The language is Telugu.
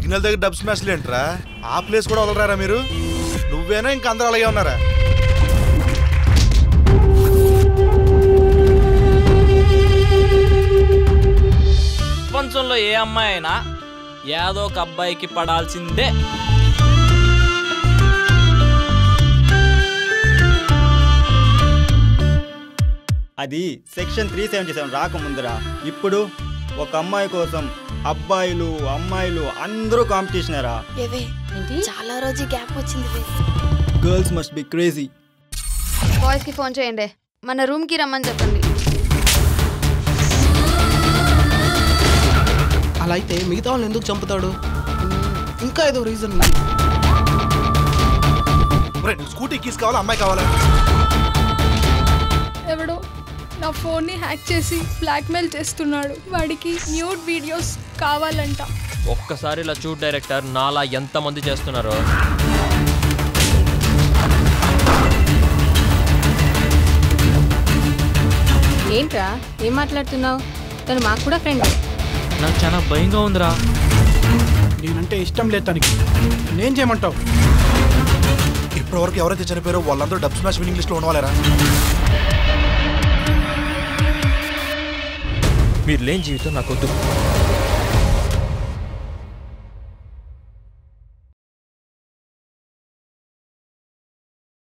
సిగ్నల్ దగ్గర డబ్ స్మాష్లు ఏంట్రా ఆ ప్లేస్ కూడా వదలరారా మీరు నువ్వేనా ఇంక అందరూ అలాగే ఉన్నారా ప్రపంచంలో ఏ అమ్మాయి అయినా ఏదో ఒక అబ్బాయికి పడాల్సిందే అది సెక్షన్ త్రీ సెవెంటీ సెవెన్ రాకముందురా ఇప్పుడు ఒక అమ్మాయి కోసం అబ్బాయిలు అమ్మాయిలు అందరూ కాంపిటీషనరా ఏవే చాలా రోజు గ్యాప్ వచ్చింది వే. Girls must be crazy boys కి ఫోన్ చేయండి మన రూమ్ కి రమ్మని చెప్పండి అలా అయితే మిగతా వాళ్ళని ఎందుకు చంపుతాడు ఇంకా ఏదో రీజన్ ఉంది ఒరేయ్, నీకు స్కూటీ కీస్ కావాలా అమ్మాయి కావాలా ఎవడో నా ఫోన్ని హ్యాక్ చేసి బ్లాక్మెయిల్ చేస్తున్నాడు వాడికి న్యూడ్ వీడియోస్ కావాలంట ఒక్కసారి ఇలా చూడ్ డైరెక్టర్ నాలా ఎంతమంది చేస్తున్నారో ఏంట్రా ఏం మాట్లాడుతున్నావు తను మాకు కూడా ఫ్రెండ్ నాకు చాలా భయంగా ఉందిరా నేనంటే ఇష్టం లేదు తనకి నేను చేయమంటావు ఇప్పటివరకు ఎవరైతే చనిపోయారో వాళ్ళందరూ డబ్ స్మాష్ విన్నింగ్ లిస్ట్ లో ఉండవాలేరా మీరు లేని జీవితం నాకు వద్దు